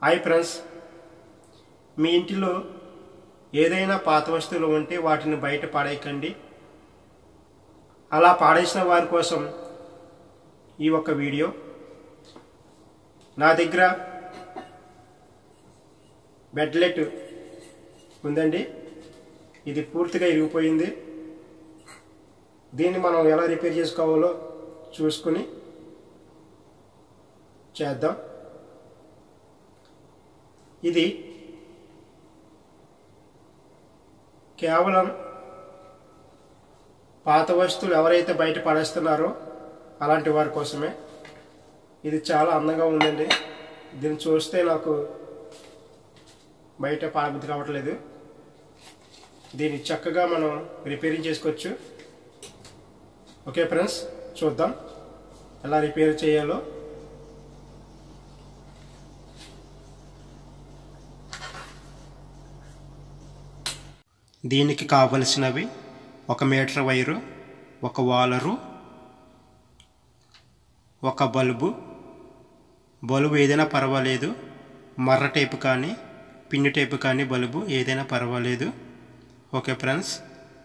hi friends మీ ఇంటిలో ఏదైనా పాత వస్తువులు ఉంటే వాటిని బయట పాడేయకండి అలా పాడేసిన వారి కోసం ఈ ఒక్క వీడియో నా దగ్గర బెడ్లెట్ ఉందండి ఇది పూర్తిగా ఇరిగిపోయింది దీన్ని మనం ఎలా రిపేర్ చేసుకోవాలో చూసుకుని చేద్దాం ఇది కేవలం పాత వస్తువులు ఎవరైతే బయట పడేస్తున్నారో అలాంటి వారి కోసమే ఇది చాలా అందంగా ఉందండి దీన్ని చూస్తే నాకు బయట పాడబుద్ధి కావట్లేదు దీన్ని చక్కగా మనం రిపేరింగ్ చేసుకోవచ్చు ఓకే ఫ్రెండ్స్ చూద్దాం ఎలా రిపేర్ చేయాలో దీనికి కావలసినవి ఒక మీటర్ వైరు ఒక వాలరు ఒక బల్బు బల్బు ఏదైనా పర్వాలేదు మర్ర టేపు కానీ పిన్ని టేపు కానీ బల్బు ఏదైనా పర్వాలేదు ఓకే ఫ్రెండ్స్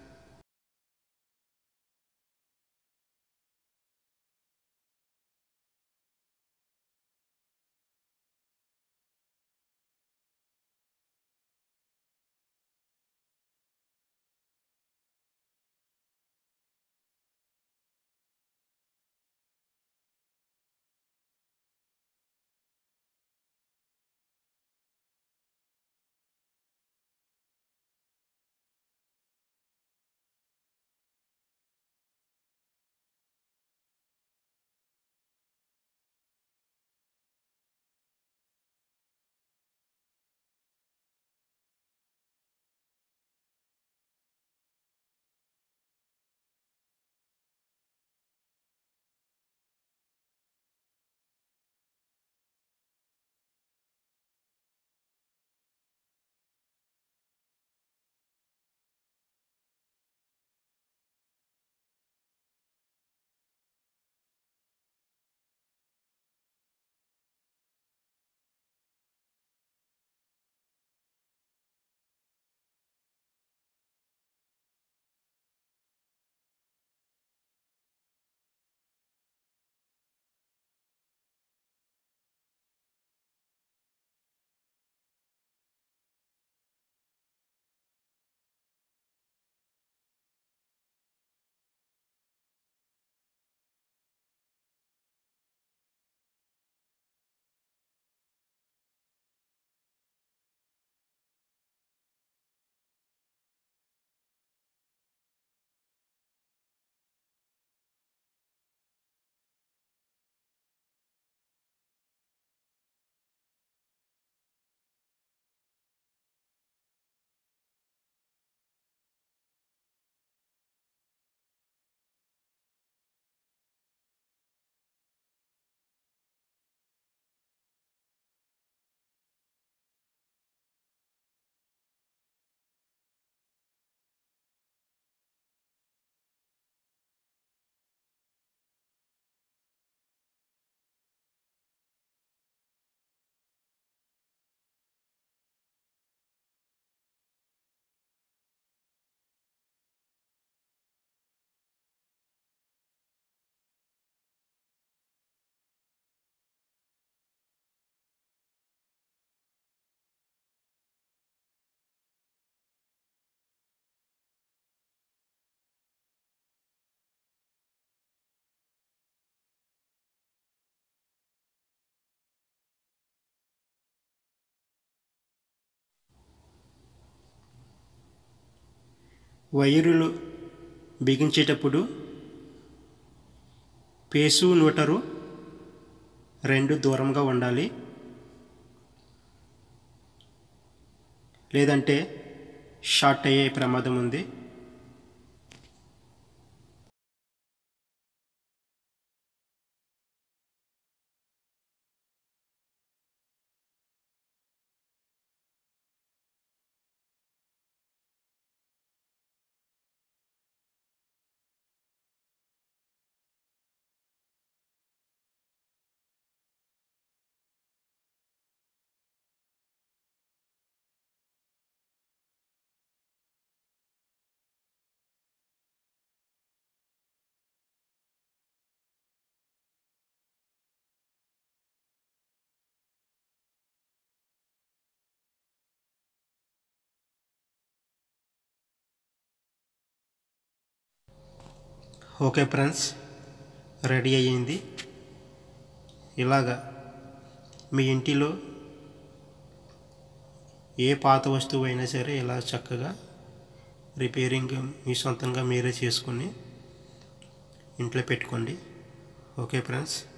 వైరులు బిగించేటప్పుడు పేసు నూటరు రెండు దూరంగా ఉండాలి లేదంటే షార్ట్ అయ్యే ప్రమాదం ఉంది ఓకే ఫ్రెండ్స్ రెడీ అయ్యింది ఇలాగా మీ ఇంటిలో ఏ పాత వస్తువు అయినా సరే ఇలా చక్కగా రిపేరింగ్ మీ సొంతంగా మీరే చేసుకుని ఇంట్లో పెట్టుకోండి ఓకే ఫ్రెండ్స్